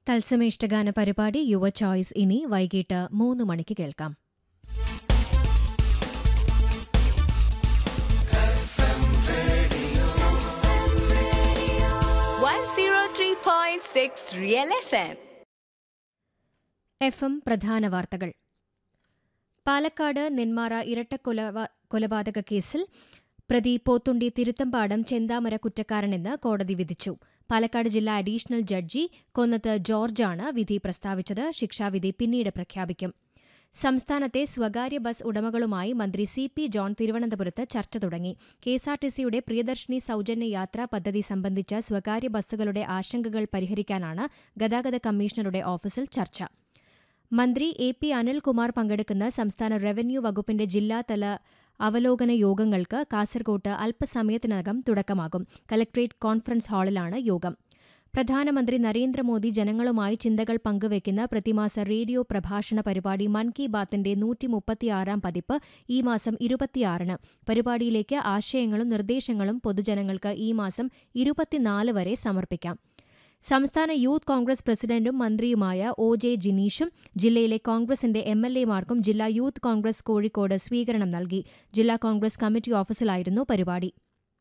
തത്സമയ ഇഷ്ടഗാന പരിപാടി യുവ ചോയ്സ് ഇനി വൈകിട്ട് മൂന്ന് മണിക്ക് കേൾക്കാം one zero three point six Real FM. F M പ്രധാന വാർത്തകൾ പാലക്കാട് നെന്മാറ ഇരട്ട കൊലപാ- കൊലപാതക കേസിൽ പ്രതി പോത്തുണ്ടി തിരുത്തമ്പാടം ചെന്താമര കുറ്റക്കാരനെന്ന് കോടതി വിധിച്ചു പാലക്കാട് ജില്ലാ അഡീഷണൽ ജഡ്ജി കൊന്നത്ത് ജോർജാണ് വിധി പ്രസ്താവിച്ചത് ശിക്ഷാവിധി പിന്നീട് പ്രഖ്യാപിക്കും സംസ്ഥാനത്തെ സ്വകാര്യ ബസ് ഉടമകളുമായി മന്ത്രി സി പി ജോൺ തിരുവനന്തപുരത്ത് ചർച്ച തുടങ്ങി കെഎസ്ആർടിസിയുടെ പ്രിയദർശിനി സൌജന്യ യാത്രാ പദ്ധതി സംബന്ധിച്ച സ്വകാര്യ ബസ്സുകളുടെ ആശങ്കകൾ പരിഹരിക്കാനാണ് ഗതാഗത കമ്മീഷണറുടെ ഓഫീസിൽ ചർച്ച മന്ത്രി എ പി അനിൽകുമാർ പങ്കെടുക്കുന്ന സംസ്ഥാന റവന്യൂ വകുപ്പിന്റെ ജില്ലാതല അവലോകന യോഗങ്ങൾക്ക് കാസർകോട്ട് അല്പസമയത്തിനകം തുടക്കമാകും കലക്ട്രേറ്റ് കോൺഫറൻസ് ഹാളിലാണ് യോഗം പ്രധാനമന്ത്രി നരേന്ദ്രമോദി ജനങ്ങളുമായി ചിന്തകൾ പങ്കുവയ്ക്കുന്ന പ്രതിമാസ റേഡിയോ പ്രഭാഷണ പരിപാടി മൻ കി ബാത്തിന്റെ നൂറ്റിമുപ്പത്തിയാറാം പതിപ്പ് ഈ മാസം ഇരുപത്തിയാറിന് പരിപാടിയിലേക്ക് ആശയങ്ങളും നിർദ്ദേശങ്ങളും പൊതുജനങ്ങൾക്ക് ഈ മാസം ഇരുപത്തിനാല് വരെ സമർപ്പിക്കാം സംസ്ഥാന യൂത്ത് കോൺഗ്രസ് പ്രസിഡന്റും മന്ത്രിയുമായ ഒ ജെ ജിനീഷും ജില്ലയിലെ കോൺഗ്രസിന്റെ എം എൽ എമാർക്കും ജില്ലാ യൂത്ത് കോൺഗ്രസ് കോഴിക്കോട് സ്വീകരണം നൽകി ജില്ലാ കോൺഗ്രസ് കമ്മിറ്റി ഓഫീസിലായിരുന്നു പരിപാടി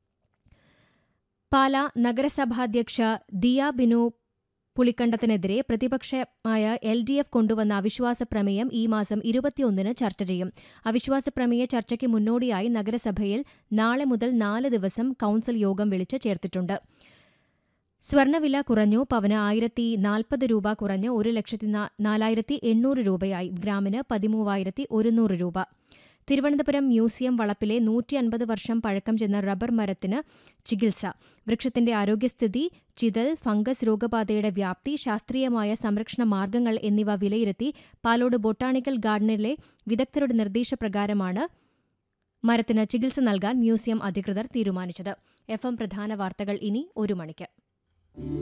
പാല നഗരസഭാധ്യക്ഷ ദിയ ബിനു പുളിക്കണ്ടത്തിനെതിരെ പ്രതിപക്ഷമായ എൽ ഡി എഫ് കൊണ്ടുവന്ന അവിശ്വാസ പ്രമേയം ഈ മാസം ഇരുപത്തിയൊന്നിന് ചർച്ച ചെയ്യും അവിശ്വാസ പ്രമേയ ചർച്ചയ്ക്ക് മുന്നോടിയായി നഗരസഭയിൽ നാളെ മുതൽ നാല് ദിവസം കൌൺസിൽ യോഗം വിളിച്ചു ചേർത്തിട്ടുണ്ട് സ്വർണ്ണവില കുറഞ്ഞു പവന് ആയിരത്തി നാൽപ്പത് രൂപ കുറഞ്ഞ് ഒരു ലക്ഷത്തി നാ- നാലായിരത്തി എണ്ണൂറ് രൂപയായി ഗ്രാമിന് പതിമൂവായിരത്തി ഒരുന്നൂറ് രൂപ തിരുവനന്തപുരം മ്യൂസിയം വളപ്പിലെ നൂറ്റി അൻപത് വർഷം പഴക്കം ചെന്ന റബ്ബർ മരത്തിന് ചികിത്സ വൃക്ഷത്തിന്റെ ആരോഗ്യസ്ഥിതി ചിതൽ ഫംഗസ് രോഗബാധയുടെ വ്യാപ്തി ശാസ്ത്രീയമായ സംരക്ഷണ മാർഗങ്ങൾ എന്നിവ വിലയിരുത്തി പാലോട് ബൊട്ടാണിക്കൽ ഗാർഡനിലെ വിദഗ്ധരുടെ നിർദ്ദേശപ്രകാരമാണ് മരത്തിന് ചികിത്സ നൽകാൻ മ്യൂസിയം അധികൃതർ തീരുമാനിച്ചത് എഫ് എം പ്രധാന വാർത്തകൾ ഇനി ഒരു മണിക്ക്